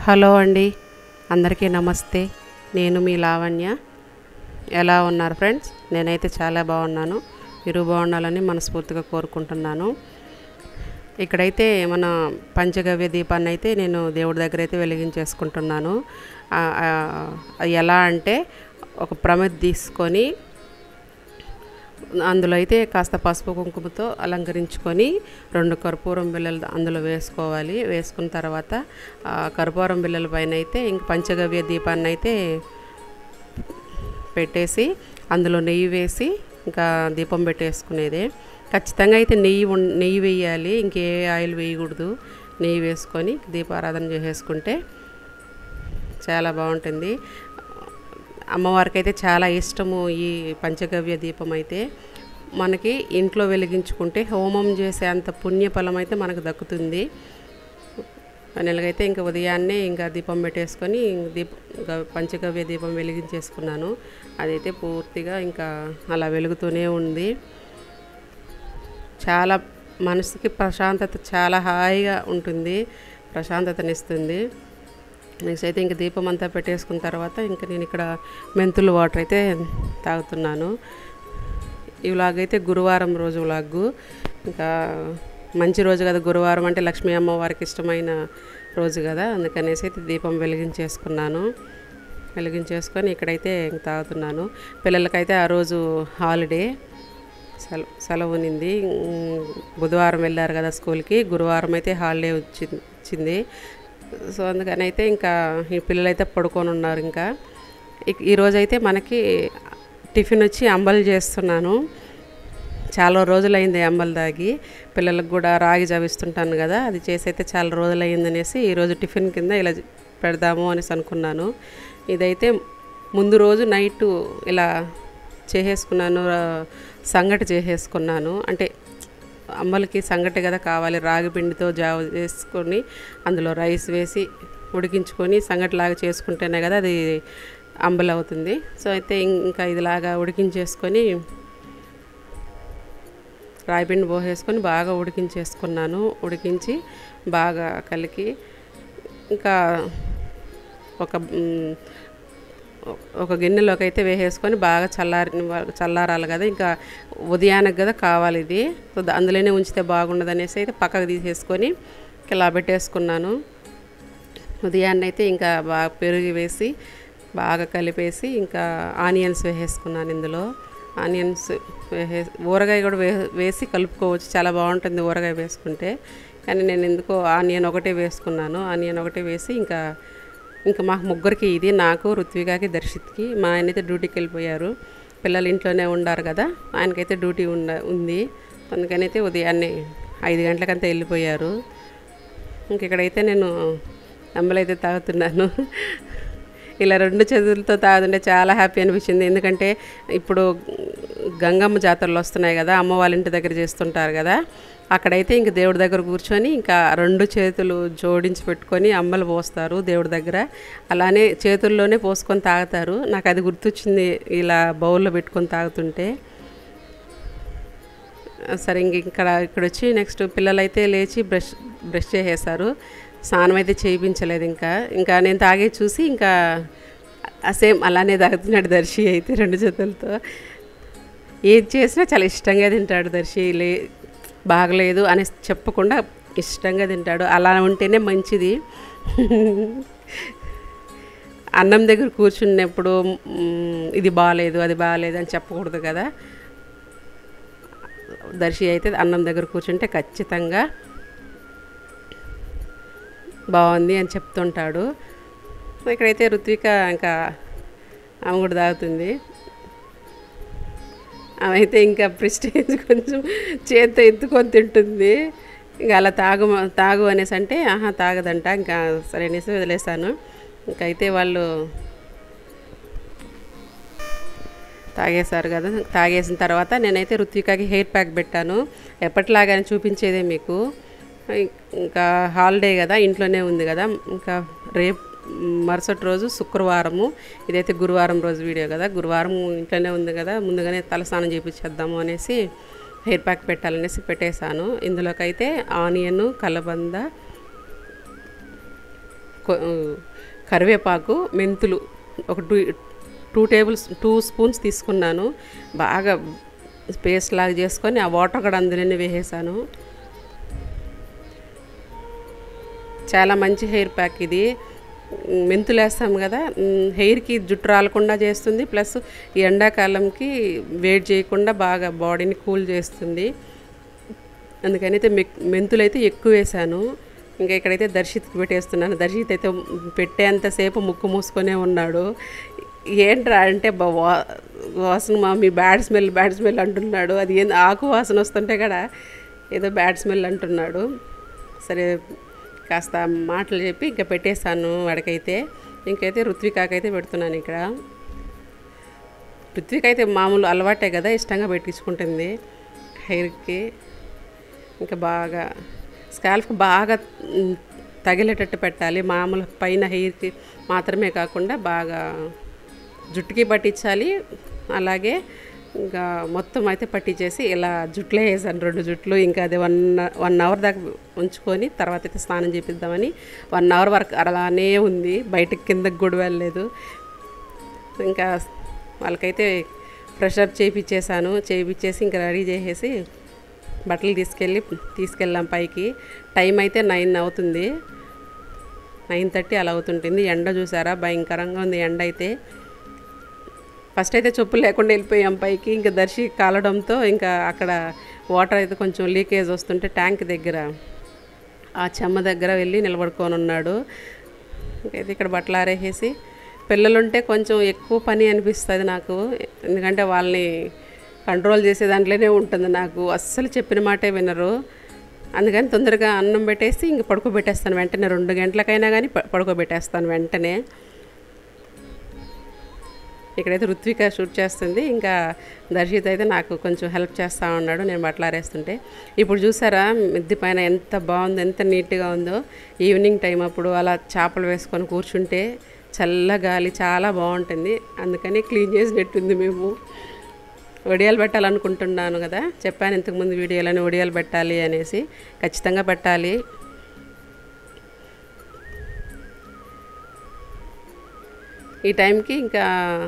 hello అండి అందరికీ నమస్తే నేను మీ లావణ్య ఎలా ఉన్నారు ఫ్రెండ్స్ నేనైతే చాలా బాగున్నాను మీరు బాగుండాలని మనస్ఫూర్తిగా కోరుకుంటున్నాను ఇక్కడైతే మన పంచగవ్య దీపాన్ని అయితే నేను దేవుడి దగ్గర అయితే వెలిగించేసుకుంటున్నాను ఆ, ఆ, ఎలా అంటే ఒక ప్రమిద్ తీసుకొని అందులో అయితే కాస్త పసుపు కుంకుమతో అలంకరించుకొని రెండు కర్పూరం బిళ్ళలు అందులో వేసుకోవాలి వేసుకున్న తర్వాత ఆ కర్పూరం బిళ్ళల పైన అయితే ఇంక పంచగవ్య దీపాన్ని అయితే పెట్టేసి అందులో నెయ్యి వేసి ఇంకా దీపం పెట్టేసుకునేదే ఖచ్చితంగా అయితే నెయ్యి ఉన్ నెయ్యి వేయాలి ఇంకే ఆయిల్ వేయకూడదు నెయ్యి వేసుకొని దీపారాధన చేసేసుకుంటే చాలా బాగుంటుంది అమ్మవారికి అయితే చాలా ఇష్టము ఈ పంచగవ్య దీపం అయితే మనకి ఇంట్లో వెలిగించుకుంటే హోమం చేసే అంత పుణ్యఫలం అయితే మనకు దక్కుతుంది నెలగైతే ఇంకా ఉదయాన్నే ఇంకా దీపం పెట్టేసుకొని దీప గ- పంచగవ్య దీపం వెలిగించేసుకున్నాను అదైతే పూర్తిగా ఇంకా అలా వెలుగుతూనే ఉంది చాలా మనసుకి ప్రశాంతత చాలా హాయిగా ఉంటుంది ప్రశాంతతనిస్తుంది నెక్స్ట్ అయితే ఇంక దీపం అంతా పెట్టేసుకున్న తర్వాత ఇంకా నేను ఇక్కడ మెంతులు వాటర్ అయితే తాగుతున్నాను ఈ వ్లాగ్ అయితే గురువారం రోజు వ్లాగు ఇంకా మంచి రోజు కదా గురువారం అంటే లక్ష్మీ అమ్మవారికి ఇష్టమైన రోజు కదా అందుకనేసి అయితే దీపం వెలిగించేసుకున్నాను వెలిగించేసుకొని ఇక్కడైతే ఇంక తాగుతున్నాను పిల్లలకైతే ఆ రోజు హాలిడే సెలవు సెలవు ఉన్నింది ఉమ్, బుధవారం వెళ్ళారు కదా స్కూల్కి గురువారం అయితే హాలిడే వచ్చింది వచ్చింది సో అందుకని అయితే ఇంకా ఈ పిల్లలైతే పడుకొని ఉన్నారు ఇంకా ఇక- ఈరోజు అయితే మనకి టిఫిన్ వచ్చి అంబలు చేస్తున్నాను చాలా రోజులైంది అంబలు దాగి పిల్లలకు కూడా రాగి చవిస్తుంటాను కదా అది చేసి అయితే చాలా రోజులైంది అనేసి ఈరోజు టిఫిన్ కింద ఇలా పెడదాము అనేసి అనుకున్నాను ఇదైతే ముందు రోజు నైట్ ఇలా చేసేసుకున్నాను ఆ, సంగటి చేసేసుకున్నాను అంటే అమ్మలకి సంగటి కదా కావాలి రాగి పిండితో జావ చేసుకొని అందులో రైస్ వేసి ఉడికించుకొని సంగటిలాగా చేసుకుంటేనే కదా అది అంబలి అవుతుంది సో అయితే ఇం- ఇంకా ఇదిలాగా ఉడికించేసుకొని రాయిపిండి పోసేసుకొని బాగా ఉడికించేసుకున్నాను ఉడికించి బాగా కలికి ఇంకా ఒక మ్, ఒక గిన్నెలోకి అయితే వేసేసుకొని బాగా చల్లారి చల్లారాలి కదా ఇంకా ఉదయానికి కదా కావాలి ఇది సో దా- అందులోనే ఉంచితే బాగుండదు అనేసి అయితే పక్కకు తీసేసుకొని ఇలా పెట్టేసుకున్నాను ఉదయాన్నే అయితే ఇంకా బాగా పెరుగు వేసి బాగా కలిపేసి ఇంకా ఆనియన్స్ వేసేసుకున్నాను ఇందులో ఆనియన్స్ వేసే ఊరగాయ కూడా వే వేసి కలుపుకోవచ్చు చాలా బాగుంటుంది ఊరగాయ వేసుకుంటే కానీ నేను ఎందుకో ఆనియన్ ఒకటే వేసుకున్నాను ఆనియన్ ఒకటే వేసి ఇంకా ఇంకా మాకు ముగ్గురికి ఇది నాకు ఋత్వికాకి దర్శిత్కి మా ఆయన అయితే డ్యూటీకి వెళ్ళిపోయారు పిల్లలు ఇంట్లోనే ఉండారు కదా ఆయనకైతే డ్యూటీ ఉండ ఉంది అందుకని అయితే ఉదయాన్నే ఐదు గంటలకంతా వెళ్ళిపోయారు ఇంక ఇక్కడైతే నేను అంబలైతే తాగుతున్నాను ఇలా రెండు చేతులతో తాగుతుంటే చాలా హ్యాపీ అనిపించింది ఎందుకంటే ఇప్పుడు గంగమ్మ జాతరలు వస్తున్నాయి కదా అమ్మ వాళ్ళ ఇంటి దగ్గర చేస్తుంటారు కదా అక్కడైతే ఇంక దేవుడి దగ్గర కూర్చొని ఇంకా రెండు చేతులు జోడించి పెట్టుకొని అమ్మలు పోస్తారు దేవుడి దగ్గర అలానే చేతుల్లోనే పోసుకొని తాగుతారు నాకు అది గుర్తొచ్చింది ఇలా బౌల్లో పెట్టుకొని తాగుతుంటే సరే ఇంక ఇక్కడ ఇక్కడ వచ్చి నెక్స్ట్ పిల్లలైతే లేచి బ్రష్ బ్రష్ చేసేసారు స్నానం అయితే చేయించలేదు ఇంకా ఇంకా నేను తాగే చూసి ఇంకా సేమ్ అలానే తాగుతున్నాడు దర్శి అయితే రెండు చేతులతో ఏది చేసినా చాలా ఇష్టంగా తింటాడు దర్శి లే బాగలేదు అని చెప్పకుండా ఇష్టంగా తింటాడు అలా ఉంటేనే మంచిది అన్నం దగ్గర కూర్చున్నప్పుడు మ్, ఇది బాగాలేదు అది బాగాలేదు అని చెప్పకూడదు కదా దర్శి అయితే అన్నం దగ్గర కూర్చుంటే ఖచ్చితంగా బాగుంది అని చెప్తుంటాడు ఇక్కడైతే ఋత్విక ఇంకా ఆమె కూడా తాగుతుంది ఆమె అయితే ఇంకా ప్రిస్టేజ్ కొంచెం చేత్తో ఎత్తుకొని తింటుంది ఇంకా అలా తాగు తాగు అనేసి అంటే ఆహా తాగదంట ఇంకా సరే అనేసి వదిలేసాను ఇంకైతే వాళ్ళు తాగేశారు కదా తాగేసిన తర్వాత నేనైతే రుత్వికాకి హెయిర్ ప్యాక్ పెట్టాను ఎప్పటిలాగానే చూపించేదే మీకు ఇంకా హాలిడే కదా ఇంట్లోనే ఉంది కదా ఇంకా రేపు మరుసటి రోజు శుక్రవారము ఇదైతే గురువారం రోజు వీడియో కదా గురువారం ఇంట్లోనే ఉంది కదా ముందుగానే తలస్నానం చేపించేద్దాము అనేసి హెయిర్ ప్యాక్ పెట్టాలనేసి పెట్టేశాను ఇందులోకైతే ఆనియన్ కలబంద కొ- కరివేపాకు మెంతులు ఒక two two tables two spoons తీసుకున్నాను బాగా పేస్ట్ లాగా చేసుకొని ఆ వాటర్ కూడా అందులోనే వేసేసాను చాలా మంచి హెయిర్ ప్యాక్ ఇది మ్, మెంతులు వేస్తాం కదా మ్, హెయిర్కి జుట్టు రాలకుండా చేస్తుంది ప్లస్ ఈ ఎండాకాలంకి వేడి చేయకుండా బాగా బాడీని కూల్ చేస్తుంది అందుకని అయితే మెక్ మెంతులు అయితే ఎక్కువ వేసాను ఇంకా ఇక్కడైతే దర్శిత్కి పెట్టేస్తున్నాను దర్శిత్ అయితే పెట్టేంతసేపు ముక్కు మూసుకొనే ఉన్నాడు ఏంట్రా అంటే బా వా- వాసన మా మీ బ్యాడ్ స్మెల్ బ్యాడ్ స్మెల్ అంటున్నాడు అది ఏం ఆకు వాసన వస్తుంటే కూడా ఏదో బ్యాడ్ స్మెల్ అంటున్నాడు సరే కాస్త మాటలు చెప్పి ఇంకా పెట్టేశాను వాడికైతే ఇంకైతే ఋత్వికాకైతే పెడుతున్నాను ఇక్కడ ఋత్విక్ అయితే మామూలు అలవాటే కదా ఇష్టంగా పెట్టించుకుంటుంది హెయిర్కి ఇంకా బాగా స్కాల్ఫ్కి బాగా మ్, తగిలేటట్టు పెట్టాలి మామూలు పైన హెయిర్కి మాత్రమే కాకుండా బాగా జుట్టుకి పట్టించాలి అలాగే ఇంకా మొత్తం అయితే పట్టించేసి ఇలా జుట్లో వేసాను రెండు జుట్లు ఇంకా అది వన్ వన్ అవర్ దాకా ఉంచుకొని తర్వాత అయితే స్నానం చేపిద్దామని వన్ అవర్ వరకు అలానే ఉంది బయటకి కిందకి కూడా వెళ్ళలేదు ఇంకా వాళ్ళకైతే ఫ్రెష్ అప్ చేయించేసాను చేయించేసి ఇంకా రెడీ చేసేసి బట్టలు తీసుకెళ్ళి తీసుకెళ్ళాం పైకి టైం అయితే నైన్ అవుతుంది నైన్ థర్టీ అలా అవుతుంటుంది ఎండ చూసారా భయంకరంగా ఉంది ఎండ అయితే ఫస్ట్ అయితే చెప్పులు లేకుండా వెళ్ళిపోయాం పైకి ఇంకా దర్శి కాలడంతో ఇంకా అక్కడ వాటర్ అయితే కొంచెం లీకేజ్ వస్తుంటే ట్యాంక్ దగ్గర ఆ చెమ్మ దగ్గర వెళ్ళి నిలబడుకొని ఉన్నాడు ఇంకైతే ఇక్కడ బట్టలు ఆరేసేసి పిల్లలుంటే కొంచెం ఎక్కువ పని అనిపిస్తుంది నాకు ఎందుకంటే వాళ్ళని కంట్రోల్ చేసే దాంట్లోనే ఉంటుంది నాకు అస్సలు చెప్పిన మాటే వినరు అందుకని తొందరగా అన్నం పెట్టేసి ఇంక పడుకోబెట్టేస్తాను వెంటనే రెండు గంటలకైనా కానీ ప- పడుకోబెట్టేస్తాను వెంటనే ఇక్కడైతే ఋత్విక షూట్ చేస్తుంది ఇంకా దర్శిత్ అయితే నాకు కొంచెం హెల్ప్ చేస్తూ ఉన్నాడు నేను బట్టలు ఆరేస్తుంటే ఇప్పుడు చూసారా మిద్ది పైన ఎంత బాగుందో ఎంత నీట్గా ఉందో ఈవినింగ్ టైం అప్పుడు అలా చేపలు వేసుకొని కూర్చుంటే చల్ల గాలి చాలా బాగుంటుంది అందుకని క్లీన్ చేసినట్టుంది మేము వడియాలు పెట్టాలనుకుంటున్నాను కదా చెప్పాను ఇంతకుముందు వీడియోలోనే వడియాలు పెట్టాలి అనేసి ఖచ్చితంగా పెట్టాలి ఈ టైంకి ఇంకా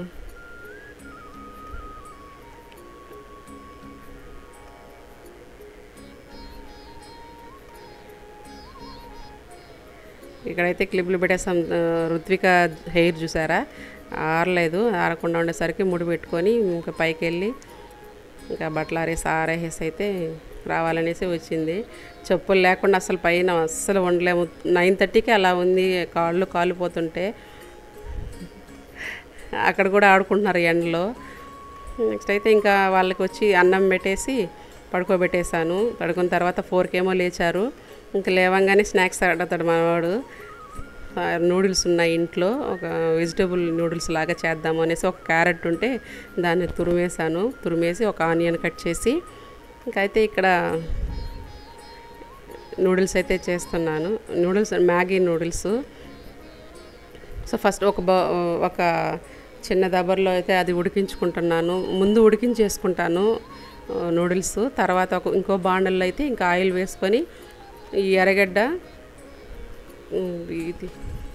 ఇక్కడైతే క్లిప్లు పెట్టేసాం ఆ, ఋత్విక హెయిర్ చూసారా ఆరలేదు ఆరకుండా ఉండేసరికి ముడి పెట్టుకొని ఇంకా పైకి వెళ్ళి ఇంకా బట్టలు ఆరేసి ఆరేసి అయితే రావాలనేసి వచ్చింది చెప్పులు లేకుండా అసలు పైన అస్సలు ఉండలేము నైన్ థర్టీకి అలా ఉంది కాళ్ళు కాలిపోతుంటే అక్కడ కూడా ఆడుకుంటున్నారు ఎండలో నెక్స్ట్ అయితే ఇంకా వాళ్ళకి వచ్చి అన్నం పెట్టేసి పడుకోబెట్టేశాను పడుకున్న తర్వాత ఫోర్కేమో లేచారు ఇంకా లేవంగానే స్నాక్స్ అడుగుతాడు మనవాడు నూడిల్స్ ఉన్నాయి ఇంట్లో ఒక వెజిటేబుల్ నూడిల్స్ లాగా చేద్దాము అనేసి ఒక క్యారెట్ ఉంటే దాన్ని తురిమేసాను తురిమేసి ఒక ఆనియన్ కట్ చేసి ఇంకా అయితే ఇక్కడ నూడిల్స్ అయితే చేస్తున్నాను noodles Maggi noodles so first ఒక బా ఒక చిన్న దబర్లో అయితే అది ఉడికించుకుంటున్నాను ముందు ఉడికించేసుకుంటాను ఆ, నూడిల్స్ తర్వాత ఒక ఇంకో బాండల్లో అయితే ఇంకా ఆయిల్ వేసుకొని ఈ ఎర్రగడ్డ ఉమ్, ఇది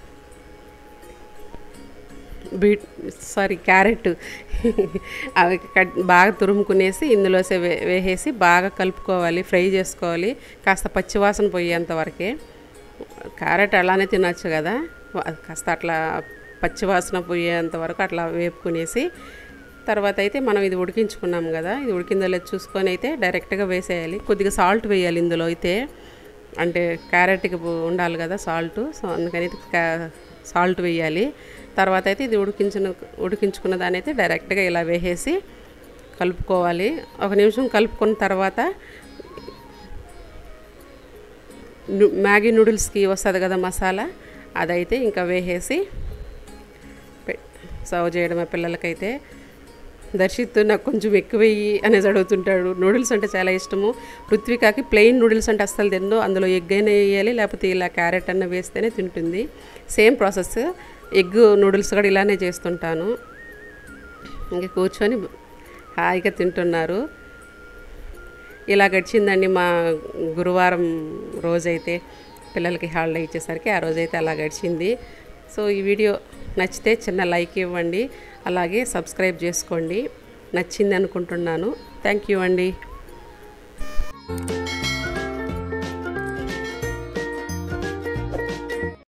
బీట్ సారీ క్యారెట్ అవి కట్ బాగా తురుముకునేసి ఇందులో వే వేసేసి బాగా కలుపుకోవాలి ఫ్రై చేసుకోవాలి కాస్త పచ్చివాసన పోయేంత వరకే క్యారెట్ అలానే తినచ్చు కదా వా- కాస్త అట్లా పచ్చివాసన పోయేంత వరకు అట్లా వేపుకునేసి తర్వాత అయితే మనం ఇది ఉడికించుకున్నాం కదా ఇది ఉడికిందో లేదో చూసుకొని అయితే డైరెక్ట్గా వేసేయాలి కొద్దిగా సాల్ట్ వేయాలి ఇందులో అయితే అంటే క్యారెట్కి ఉండాలి కదా సాల్ట్ సో అందుకని అయితే కా- సాల్ట్ వేయాలి తర్వాత అయితే ఇది ఉడికించిన ఉడికించుకున్న దాన్ని అయితే డైరెక్ట్గా ఇలా వేసేసి కలుపుకోవాలి ఒక నిమిషం కలుపుకున్న తర్వాత ను- మ్యాగీ నూడిల్స్కి వస్తుంది కదా మసాలా అదైతే ఇంకా వేసేసి పె- సర్వ్ చేయడమే పిల్లలకైతే దర్శిత్ నాకు కొంచెం ఎక్కువ వెయ్యి అనేసి అడుగుతుంటాడు నూడిల్స్ అంటే చాలా ఇష్టము పృథ్వికాకి ప్లెయిన్ నూడిల్స్ అంటే అస్సలు తిందో అందులో ఎగ్ అయినా వేయాలి లేకపోతే ఇలా క్యారెట్ అన్న వేస్తేనే తింటుంది సేమ్ ప్రాసెస్ ఎగ్ నూడిల్స్ కూడా ఇలానే చేస్తుంటాను ఇంక కూర్చొని హాయిగా తింటున్నారు ఇలా గడిచిందండి మా గురువారం రోజైతే పిల్లలకి హాలిడే ఇచ్చేసరికి ఆ రోజైతే అలా గడిచింది సో ఈ వీడియో నచ్చితే చిన్న లైక్ ఇవ్వండి అలాగే సబ్స్క్రైబ్ చేసుకోండి నచ్చింది అనుకుంటున్నాను థ్యాంక్ యూ అండి